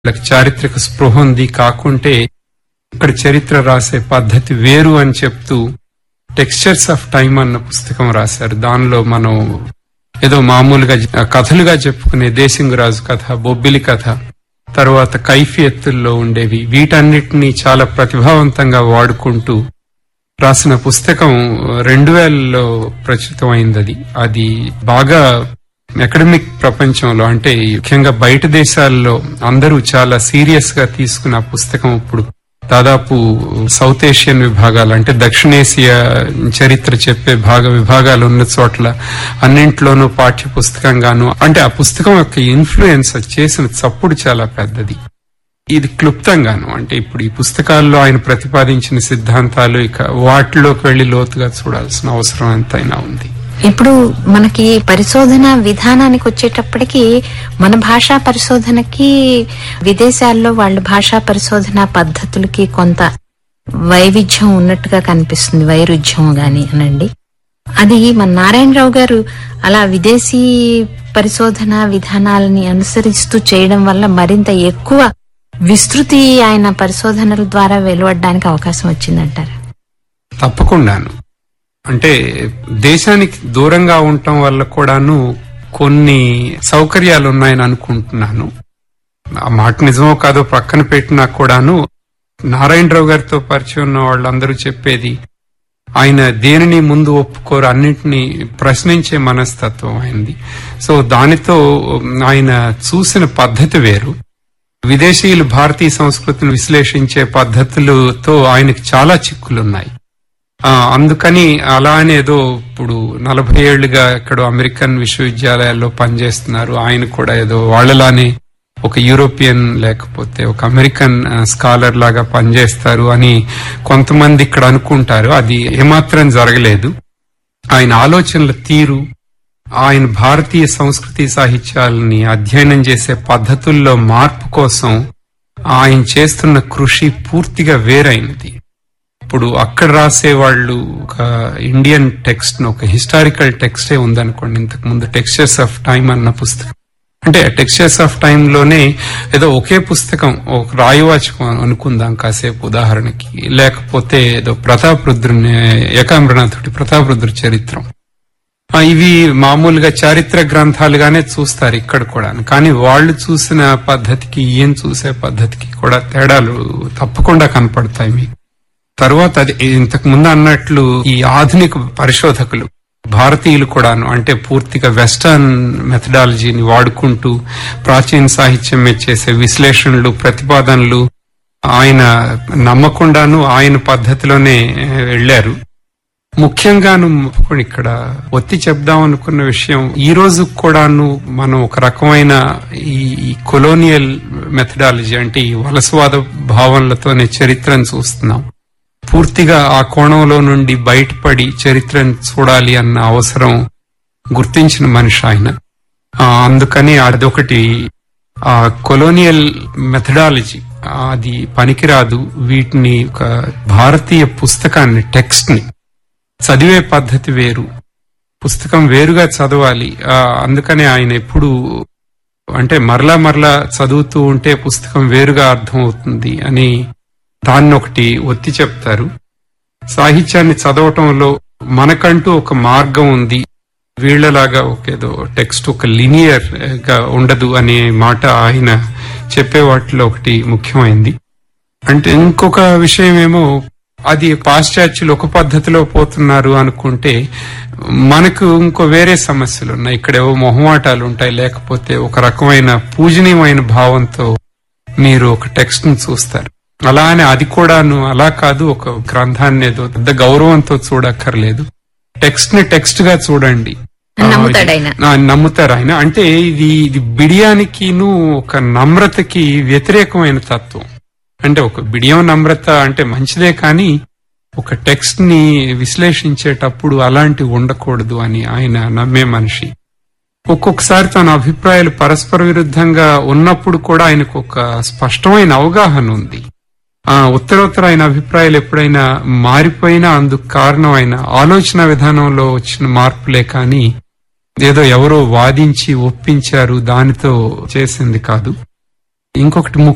వీళ్ళకి చారిత్రక స్పృహ ఉంది కాకుంటే ఇక్కడ చరిత్ర రాసే పద్ధతి వేరు అని చెప్తూ టెక్స్చర్స్ ఆఫ్ టైమ్ అన్న పుస్తకం రాశారు దానిలో మనం ఏదో మామూలుగా జ- కథలుగా చెప్పుకునే దేశింగరాజు కథ బొబ్బిలి కథ తర్వాత కైఫియత్తుల్లో ఉండేవి వీటన్నిటినీ చాలా ప్రతిభావంతంగా వాడుకుంటూ రాసిన పుస్తకం రెండు వేలలో ప్రచురితమైంది అది అది బాగా అకాడమిక్ ప్రపంచంలో అంటే ముఖ్యంగా బయట దేశాల్లో అందరూ చాలా సీరియస్ గా తీసుకున్న ఆ పుస్తకం ఇప్పుడు దాదాపు సౌత్ ఏషియన్ విభాగాలు అంటే దక్షిణేసియా చరిత్ర చెప్పే భాగ విభాగాలు ఉన్న చోట్ల అన్నింట్లోనూ పాఠ్య పుస్తకంగాను అంటే ఆ పుస్తకం యొక్క ఇన్ఫ్లుయెన్స్ చేసిన చప్పుడు చాలా పెద్దది ఇది క్లుప్తంగాను అంటే ఇప్పుడు ఈ పుస్తకాల్లో ఆయన ప్రతిపాదించిన సిద్ధాంతాలు ఇక వాటిలోకి వెళ్లి లోతుగా చూడాల్సిన అవసరం ఎంతైనా ఉంది ఇప్పుడు మనకి పరిశోధన విధానానికి వచ్చేటప్పటికి మన భాషా పరిశోధనకి విదేశాల్లో వాళ్ళ భాషా పరిశోధన పద్ధతులకి కొంత వైవిధ్యం ఉన్నట్టుగా కనిపిస్తుంది వైరుధ్యం గాని అనండి అది మన నారాయణరావు గారు అలా విదేశీ పరిశోధన విధానాలని అనుసరిస్తూ చేయడం వల్ల మరింత ఎక్కువ విస్తృతి ఆయన పరిశోధనల ద్వారా వెలువడడానికి అవకాశం వచ్చిందంటారు తప్పకుండాను అంటే దేశానికి దూరంగా ఉండటం వల్ల కూడాను కొన్ని సౌకర్యాలు ఉన్నాయని అనుకుంటున్నాను ఆ మాట నిజమో కాదో పక్కన పెట్టినా కూడాను నారాయణరావు గారితో పరిచయం ఉన్న వాళ్ళందరూ చెప్పేది ఆయన దేనిని ముందు ఒప్పుకోరు అన్నింటినీ ప్రశ్నించే మనస్తత్వం అయింది సో దానితో ఆయన చూసిన పద్ధతి వేరు విదేశీయులు భారతీయ సంస్కృతిని విశ్లేషించే పద్ధతులతో ఆయనకి చాలా చిక్కులున్నాయి ఆ, అందుకని అలా అని ఏదో ఇప్పుడు నలభై ఏళ్లుగా ఎక్కడో అమెరికన్ విశ్వవిద్యాలయాల్లో పనిచేస్తున్నారు ఆయన కూడా ఏదో వాళ్ళలానే ఒక యూరోపియన్ లేకపోతే ఒక అమెరికన్ ఆ, స్కాలర్ లాగా పనిచేస్తారు అని కొంతమంది ఇక్కడ అనుకుంటారు అది ఏమాత్రం జరగలేదు ఆయన ఆలోచనల తీరు ఆయన భారతీయ సంస్కృతి సాహిత్యాలని అధ్యయనం చేసే పద్ధతుల్లో మార్పు కోసం ఆయన చేస్తున్న కృషి పూర్తిగా వేరైనది ఇప్పుడు అక్కడ రాసే వాళ్ళు ఒక ఇండియన్ టెక్స్ట్ ఒక హిస్టారికల్ టెక్స్టే ఉందనుకోండి ఇంతకు ముందు టెక్స్చర్స్ ఆఫ్ టైమ్ అన్న పుస్తకం అంటే టెక్స్చర్స్ ఆఫ్ టైమ్ లోనే ఏదో ఒకే పుస్తకం ఒక రాయవాచకం అనుకుందాం కాసేపు ఉదాహరణకి లేకపోతే ఏదో ప్రతాప్ రుద్రుని ఏకాంబరనాథుడి ప్రతాప్ రుద్ర చరిత్రం ఆ, ఇవి మామూలుగా చారిత్ర గ్రంథాలుగానే చూస్తారు ఇక్కడ కూడా కానీ వాళ్ళు చూసిన పద్ధతికి ఈయన చూసే పద్ధతికి కూడా తేడాలు తప్పకుండా కనపడతాయి మీకు తర్వాత అది ఇంతకు ముందు అన్నట్లు ఈ ఆధునిక పరిశోధకులు భారతీయులు కూడాను అంటే పూర్తిగా వెస్టర్న్ మెథడాలజీని వాడుకుంటూ ప్రాచీన సాహిత్యం మీద చేసే విశ్లేషణలు ప్రతిపాదనలు ఆయన నమ్మకుండాను ఆయన పద్ధతిలోనే వెళ్లారు ముఖ్యంగాను ఇప్పుడు ఇక్కడ ఒత్తి చెప్దాం అనుకున్న విషయం ఈ రోజు కూడాను మనం ఒక రకమైన ఈ కొలోనియల్ మెథడాలజీ అంటే ఈ వలసవాద భావనలతోనే చరిత్రను చూస్తున్నాం పూర్తిగా ఆ కోణంలో నుండి బయటపడి చరిత్రను చూడాలి అన్న అవసరం గుర్తించిన మనిషి ఆయన ఆ, అందుకని అదొకటి ఆ కొలోనియల్ మెథడాలజీ అది పనికిరాదు వీటిని ఒక భారతీయ పుస్తకాన్ని టెక్స్ట్ ని చదివే పద్ధతి వేరు పుస్తకం వేరుగా చదవాలి ఆ, అందుకనే ఆయన ఎప్పుడు అంటే మరలా మరలా చదువుతూ ఉంటే పుస్తకం వేరుగా అర్థం అవుతుంది అని దాన్ని ఒకటి ఒత్తి చెప్తారు సాహిత్యాన్ని చదవటంలో మనకంటూ ఒక మార్గం ఉంది వీళ్లలాగా ఒక ఏదో టెక్స్ట్ ఒక లినియర్ గా ఉండదు అనే మాట ఆయన చెప్పే వాటిలో ఒకటి ముఖ్యమైంది అంటే ఇంకొక విషయం ఏమో అది పాశ్చాత్యులు ఒక పద్ధతిలో పోతున్నారు అనుకుంటే మనకు ఇంకో వేరే సమస్యలు ఉన్నాయి ఇక్కడేవో మొహమాటాలు ఉంటాయి లేకపోతే ఒక రకమైన పూజనీయమైన భావంతో మీరు ఒక టెక్స్ట్ ని చూస్తారు అలా అని అది కూడాను అలా కాదు ఒక గ్రంథాన్ని ఏదో పెద్ద గౌరవంతో చూడక్కర్లేదు టెక్స్ట్ ని టెక్స్ట్ గా చూడండి నమ్ముతాడు ఆయన. ఆ, నమ్ముతారు ఆయన అంటే ఇది ఇది బిడియానికిను ఒక నమ్రతకి వ్యతిరేకమైన తత్వం అంటే ఒక బిడియం నమ్రత అంటే మంచిదే కానీ ఒక టెక్స్ట్ ని విశ్లేషించేటప్పుడు అలాంటి ఉండకూడదు అని ఆయన నమ్మే మనిషి ఒక్కొక్కసారి తన అభిప్రాయాలు పరస్పర విరుద్ధంగా ఉన్నప్పుడు కూడా ఆయనకు ఒక స్పష్టమైన అవగాహన ఉంది ఆ ఉత్తరోత్తర ఆయన అభిప్రాయాలు ఎప్పుడైనా మారిపోయినా అందుకు కారణం ఆయన ఆలోచన విధానంలో వచ్చిన మార్పులే కానీ ఏదో ఎవరో వాదించి ఒప్పించారు దానితో చేసింది కాదు ఇంకొకటి